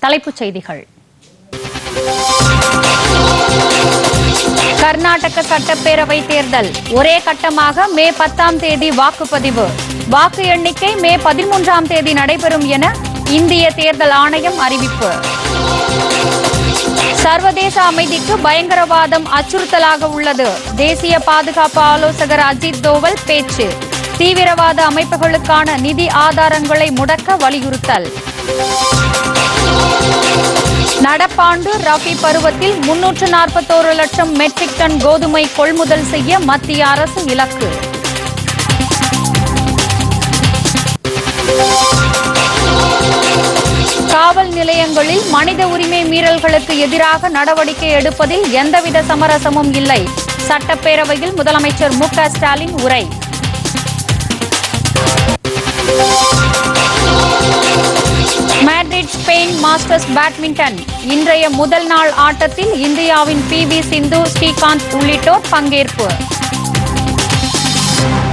தலைப்புச் செய்திகள் கர்நாடக சட்டப்பேரவை தேர்தல் ஒரே கட்டமாக மே பத்தாம் தேதி வாக்குப்பதிவு வாக்கு எண்ணிக்கை மே பதிமூன்றாம் தேதி நடைபெறும் என இந்திய தேர்தல் ஆணையம் அறிவிப்பு சர்வதேச அமைதிக்கு பயங்கரவாதம் அச்சுறுத்தலாக உள்ளது தேசிய பாதுகாப்பு ஆலோசகர் அஜித் தோவல் பேச்சு தீவிரவாத அமைப்புகளுக்கான நிதி ஆதாரங்களை முடக்க வலியுறுத்தல் நடப்பாண்டு ரபி பருவத்தில் முன்னூற்று நாற்பத்தோரு லட்சம் மெட்ரிக் டன் கோதுமை கொள்முதல் செய்ய மத்திய அரசு இலக்கு காவல் நிலையங்களில் மனித உரிமை மீறல்களுக்கு எதிராக நடவடிக்கை எடுப்பதில் எந்தவித சமரசமும் இல்லை சட்டப்பேரவையில் முதலமைச்சர் மு க ஸ்டாலின் உரை மேட்ரிட் ஸ்பெயின் மாஸ்டர்ஸ் பேட்மிண்டன் இன்றைய முதல் நாள் ஆட்டத்தில் இந்தியாவின் பி வி சிந்து ஸ்ரீகாந்த் உள்ளிட்டோர் பங்கேற்பு